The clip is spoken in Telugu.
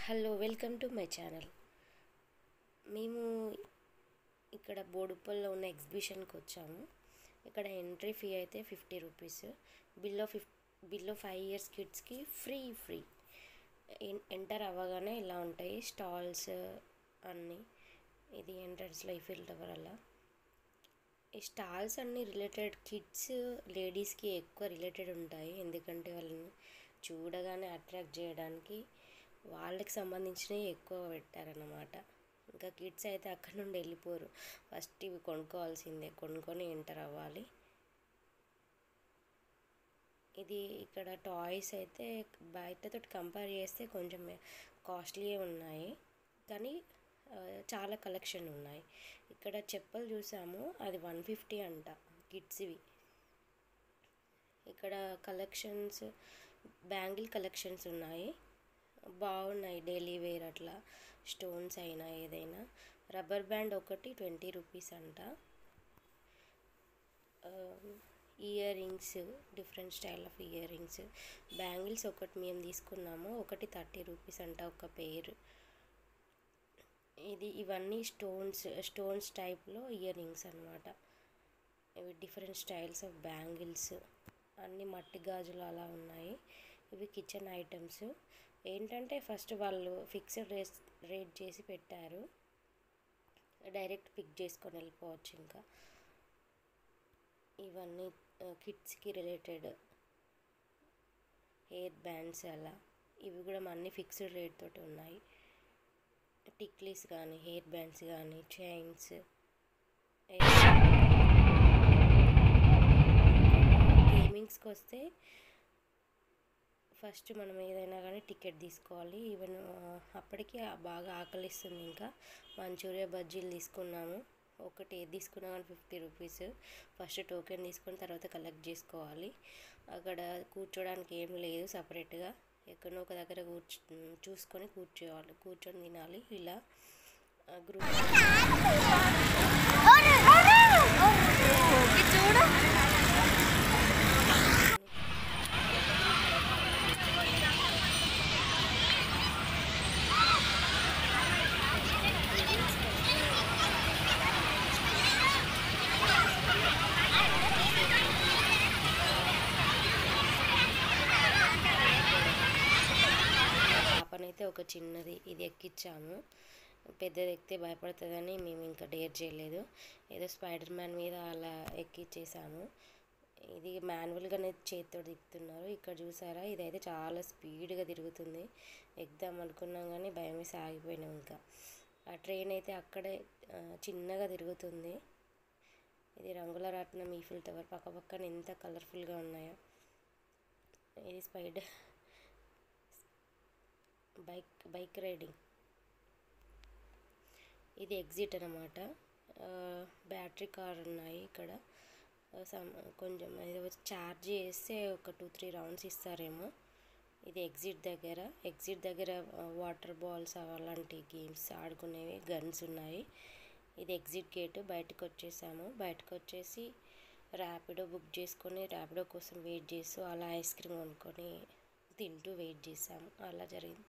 hello welcome to my channel మేము ఇక్కడ బోడుప్పల్లో ఉన్న ఎగ్జిబిషన్కి వచ్చాము ఇక్కడ ఎంట్రీ ఫీ అయితే ఫిఫ్టీ రూపీస్ బిలో ఫిఫ్ బిలో ఫైవ్ ఇయర్స్ కిడ్స్కి ఫ్రీ ఫ్రీ ఎంటర్ అవ్వగానే ఇలా ఉంటాయి స్టాల్స్ అన్నీ ఇది ఎంట్రన్స్లో ఈఫిల్ టవర్ అలా ఈ స్టాల్స్ అన్నీ రిలేటెడ్ కిడ్స్ లేడీస్కి ఎక్కువ రిలేటెడ్ ఉంటాయి ఎందుకంటే వాళ్ళని చూడగానే అట్రాక్ట్ చేయడానికి వాళ్ళకి సంబంధించినవి ఎక్కువ పెట్టారన్నమాట ఇంకా కిడ్స్ అయితే అక్కడ నుండి వెళ్ళిపోరు ఫస్ట్ ఇవి కొనుక్కోవాల్సిందే కొనుక్కొని ఎంటర్ అవ్వాలి ఇది ఇక్కడ టాయ్స్ అయితే బయటతో కంపేర్ చేస్తే కొంచెం కాస్ట్లీయే ఉన్నాయి కానీ చాలా కలెక్షన్ ఉన్నాయి ఇక్కడ చెప్పులు చూసాము అది వన్ ఫిఫ్టీ అంట కిడ్స్వి ఇక్కడ కలెక్షన్స్ బ్యాంగిల్ కలెక్షన్స్ ఉన్నాయి బాగున్నాయి డైలీ వేర్ అట్లా స్టోన్స్ అయినా ఏదైనా రబ్బర్ బ్యాండ్ ఒకటి ట్వంటీ రూపీస్ అంట earrings different style of earrings bangles ఒకటి మేము తీసుకున్నాము ఒకటి థర్టీ రూపీస్ అంట ఒక పేర్ ఇది ఇవన్నీ స్టోన్స్ స్టోన్స్ టైప్లో ఇయర్ రింగ్స్ అనమాట ఇవి డిఫరెంట్ స్టైల్స్ ఆఫ్ బ్యాంగిల్స్ అన్ని మట్టి గాజులు అలా ఉన్నాయి ఇవి కిచెన్ ఐటమ్స్ ఏంటంటే ఫస్ట్ వాళ్ళు ఫిక్స్డ్ రేట్ రేట్ చేసి పెట్టారు డైరెక్ట్ పిక్ చేసుకొని వెళ్ళిపోవచ్చు ఇంకా ఇవన్నీ కిడ్స్కి రిలేటెడ్ హెయిర్ బ్యాండ్స్ అలా ఇవి కూడా అన్ని ఫిక్స్డ్ రేట్ తోటి ఉన్నాయి టిక్లీస్ కానీ హెయిర్ బ్యాండ్స్ కానీ చైన్స్ గేమింగ్స్కి వస్తే ఫస్ట్ మనం ఏదైనా కానీ టికెట్ తీసుకోవాలి ఈవెన్ అప్పటికి బాగా ఆకలిస్తుంది ఇంకా మంచూరియా బజ్జీలు తీసుకున్నాము ఒకటి ఏది తీసుకున్నా కానీ ఫిఫ్టీ రూపీస్ ఫస్ట్ టోకెన్ తీసుకుని తర్వాత కలెక్ట్ చేసుకోవాలి అక్కడ కూర్చోడానికి ఏం లేదు సపరేట్గా ఎక్కడో ఒక దగ్గర కూర్చు చూసుకొని కూర్చోవాలి కూర్చొని తినాలి ఇలా గ్రూప్ చూడు పాపనైతే ఒక చిన్నది ఇది ఎక్కించాము పెద్దది ఎక్కితే భయపడుతుందని మేము ఇంకా డేర్ చేయలేదు ఏదో స్పైడర్ మ్యాన్ మీద అలా ఎక్కిచ్చేసాము ఇది మాన్యువల్గానే చేతితో తిప్పుతున్నారు ఇక్కడ చూసారా ఇదైతే చాలా స్పీడ్గా తిరుగుతుంది ఎక్కుదాం అనుకున్నాం కానీ భయం వేసి ఆగిపోయినాం ఇంకా ఆ ట్రైన్ అయితే అక్కడే చిన్నగా తిరుగుతుంది ఇది రంగుల రాట్నం ఈఫిల్ టవర్ పక్క పక్కన ఎంత కలర్ఫుల్గా ఉన్నాయో ఇది స్పైడర్ బైక్ బైక్ రైడింగ్ ఇది ఎగ్జిట్ అనమాట బ్యాటరీ కార్ ఉన్నాయి ఇక్కడ సమ్ కొంచెం ఇది ఛార్జ్ చేస్తే ఒక టూ త్రీ రౌండ్స్ ఇస్తారేమో ఇది ఎగ్జిట్ దగ్గర ఎగ్జిట్ దగ్గర వాటర్ బాల్స్ అలాంటి గేమ్స్ ఆడుకునేవి గన్స్ ఉన్నాయి ఇది ఎగ్జిట్ గేట్ బయటకు వచ్చేసాము బయటకు వచ్చేసి ర్యాపిడో బుక్ చేసుకొని ర్యాపిడో కోసం వెయిట్ చేస్తూ అలా ఐస్ క్రీమ్ కొనుక్కొని తింటూ వెయిట్ చేసాము అలా జరిగింది